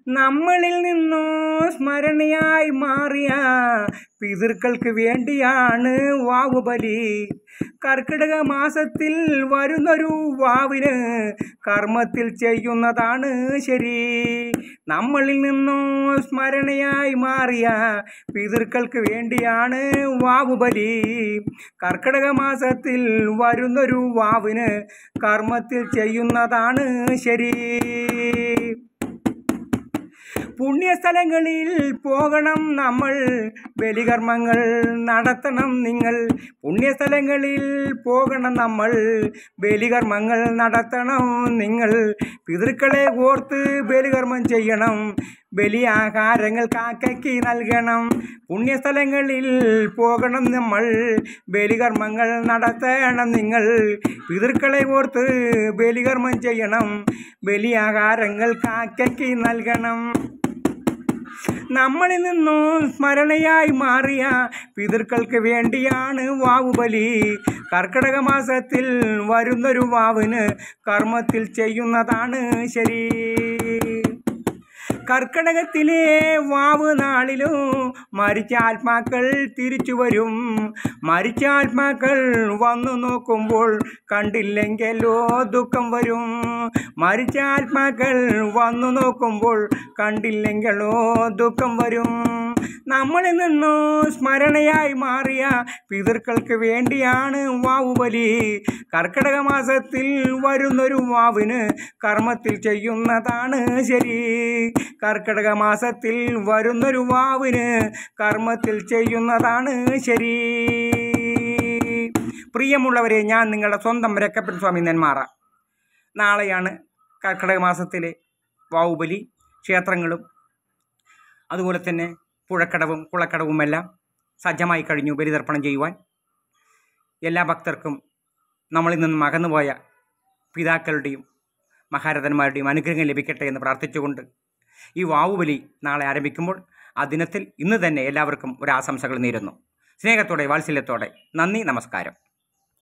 നമ്മളിൽ നിന്നോ സ്മരണയായി മാറിയ പിതൃക്കൾക്ക് വേണ്ടിയാണ് വാവുബലി കർക്കിടക മാസത്തിൽ വരുന്നൊരു വാവിന് കർമ്മത്തിൽ ചെയ്യുന്നതാണ് ശരി നമ്മളിൽ നിന്നോ സ്മരണയായി മാറിയ പിതൃക്കൾക്ക് വേണ്ടിയാണ് വാവുബലി കർക്കിടക മാസത്തിൽ വരുന്നൊരു വാവിന് കർമ്മത്തിൽ ചെയ്യുന്നതാണ് ശരി പുണ്യസ്ഥലങ്ങളിൽ പോകണം നമ്മൾ ബലികർമ്മങ്ങൾ നടത്തണം നിങ്ങൾ പുണ്യസ്ഥലങ്ങളിൽ പോകണം നമ്മൾ ബലികർമ്മങ്ങൾ നടത്തണം നിങ്ങൾ പിതൃക്കളെ ഓർത്ത് ബലികർമ്മം ചെയ്യണം ബലിയാഹാരങ്ങൾ കാക്കയ്ക്ക് നൽകണം പുണ്യസ്ഥലങ്ങളിൽ പോകണം നമ്മൾ ബലികർമ്മങ്ങൾ നടത്തണം നിങ്ങൾ പിതൃക്കളെ ഓർത്ത് ബലികർമ്മം ചെയ്യണം ബലിയാഹാരങ്ങൾ കാക്കയ്ക്ക് നൽകണം നമ്മളിൽ നിന്നും സ്മരണയായി മാറിയ പിതൃക്കൾക്ക് വേണ്ടിയാണ് വാവുബലി കർക്കിടക മാസത്തിൽ വരുന്നൊരു വാവിന് കർമ്മത്തിൽ ചെയ്യുന്നതാണ് ശരി കർക്കിടകത്തിലെ വാവ് നാളിലും മരിച്ച ആത്മാക്കൾ തിരിച്ചു വരും മരിച്ച ആത്മാക്കൾ വന്നു നോക്കുമ്പോൾ കണ്ടില്ലെങ്കിലോ ദുഃഖം വരും മരിച്ച ആത്മാക്കൾ വന്നു നോക്കുമ്പോൾ കണ്ടില്ലെങ്കിലോ ദുഃഖം വരും നമ്മളിൽ നിന്നു സ്മരണയായി മാറിയ പിതൃക്കൾക്ക് വേണ്ടിയാണ് വാവുബലി കർക്കിടക മാസത്തിൽ വരുന്നൊരു വാവിന് കർമ്മത്തിൽ ചെയ്യുന്നതാണ് ശരി കർക്കിടക മാസത്തിൽ വരുന്നൊരു വാവിന് കർമ്മത്തിൽ ചെയ്യുന്നതാണ് ശരി പ്രിയമുള്ളവരെ ഞാൻ നിങ്ങളുടെ സ്വന്തം രക്കപ്പൻ സ്വാമി നെന്മാറ നാളെയാണ് കർക്കിടക മാസത്തിലെ വാവുബലി ക്ഷേത്രങ്ങളും അതുപോലെ തന്നെ പുഴക്കടവും കുളക്കടവുമെല്ലാം സജ്ജമായി കഴിഞ്ഞു ബലിതർപ്പണം ചെയ്യുവാൻ എല്ലാ ഭക്തർക്കും നമ്മളിൽ നിന്നും അകന്നുപോയ പിതാക്കളുടെയും മഹാരഥന്മാരുടെയും അനുഗ്രഹം ലഭിക്കട്ടെ എന്ന് പ്രാർത്ഥിച്ചുകൊണ്ട് ഈ വാവുബലി നാളെ ആരംഭിക്കുമ്പോൾ ആ ദിനത്തിൽ ഇന്ന് തന്നെ എല്ലാവർക്കും ഒരു ആശംസകൾ നേരുന്നു സ്നേഹത്തോടെ വാത്സല്യത്തോടെ നന്ദി നമസ്കാരം